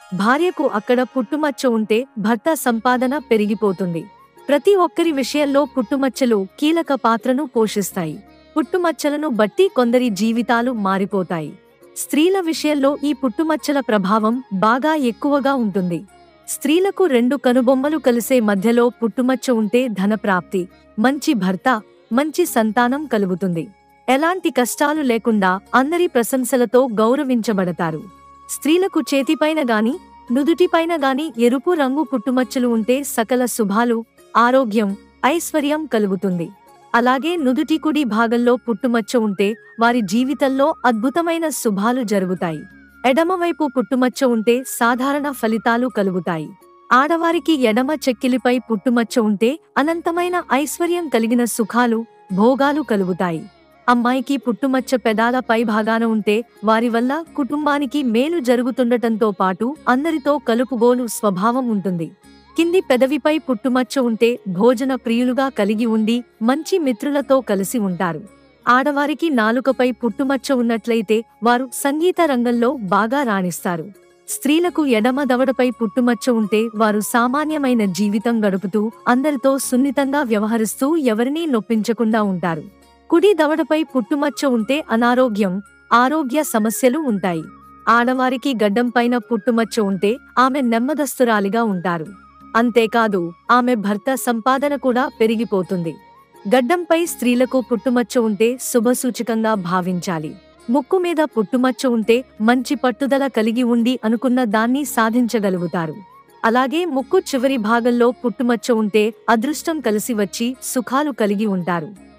భార్యకు అక్కడ పుట్టుమచ్చ ఉంటే భర్త సంపాదన పెరిగిపోతుంది ప్రతి ఒక్కరి విషయంలో పుట్టుమచ్చలు కీలక పాత్రను పోషిస్తాయి పుట్టుమచ్చలను బట్టి కొందరి జీవితాలు మారిపోతాయి స్త్రీల విషయంలో ఈ పుట్టుమచ్చల ప్రభావం బాగా ఎక్కువగా ఉంటుంది స్త్రీలకు రెండు కనుబొమ్మలు కలిసే మధ్యలో పుట్టుమచ్చ ఉంటే ధనప్రాప్తి మంచి భర్త మంచి సంతానం కలుగుతుంది ఎలాంటి కష్టాలు లేకుండా అందరి ప్రశంసలతో గౌరవించబడతారు స్త్రీలకు చేతిపైన గాని నుదుటిపైన గాని ఎరుపు రంగు పుట్టుమచ్చలు ఉంటే సకల శుభాలు ఆరోగ్యం ఐశ్వర్యం కలుగుతుంది అలాగే నుదుటి కుడి భాగంలో పుట్టుమచ్చ ఉంటే వారి జీవితంలో అద్భుతమైన శుభాలు జరుగుతాయి ఎడమవైపు పుట్టుమచ్చ ఉంటే సాధారణ ఫలితాలు కలుగుతాయి ఆడవారికి ఎడమ చెక్కిలిపై పుట్టుమచ్చ ఉంటే అనంతమైన ఐశ్వర్యం కలిగిన సుఖాలు భోగాలు కలుగుతాయి అమ్మాయికి పుట్టుమచ్చ పెదాల పై భాగాన ఉంటే వారి వల్ల కుటుంబానికి మేలు జరుగుతుండటంతో పాటు అందరితో కలుపుగోలు స్వభావం ఉంటుంది కింది పెదవిపై పుట్టుమచ్చ ఉంటే భోజన ప్రియులుగా కలిగి ఉండి మంచి మిత్రులతో కలిసి ఉంటారు ఆడవారికి నాలుకపై పుట్టుమచ్చ ఉన్నట్లయితే వారు సంగీత రంగంలో బాగా రాణిస్తారు స్త్రీలకు ఎడమ దవడపై పుట్టుమచ్చ ఉంటే వారు సామాన్యమైన జీవితం గడుపుతూ అందరితో సున్నితంగా వ్యవహరిస్తూ ఎవరినీ నొప్పించకుండా ఉంటారు కుడి దవడపై పుట్టుమచ్చ ఉంటే అనారోగ్యం ఆరోగ్య సమస్యలు ఉంటాయి ఆడవారికి గడ్డం పైన పుట్టుమచ్చ ఉంటే ఆమె నెమ్మదస్తురాలిగా ఉంటారు అంతేకాదు ఆమె భర్త సంపాదన కూడా పెరిగిపోతుంది గడ్డంపై స్త్రీలకు పుట్టుమచ్చ ఉంటే శుభసూచకంగా భావించాలి ముక్కు మీద పుట్టుమచ్చ ఉంటే మంచి పట్టుదల కలిగి ఉండి అనుకున్న దాన్ని సాధించగలుగుతారు అలాగే ముక్కు చివరి భాగంలో పుట్టుమచ్చ ఉంటే అదృష్టం కలిసి వచ్చి సుఖాలు కలిగి ఉంటారు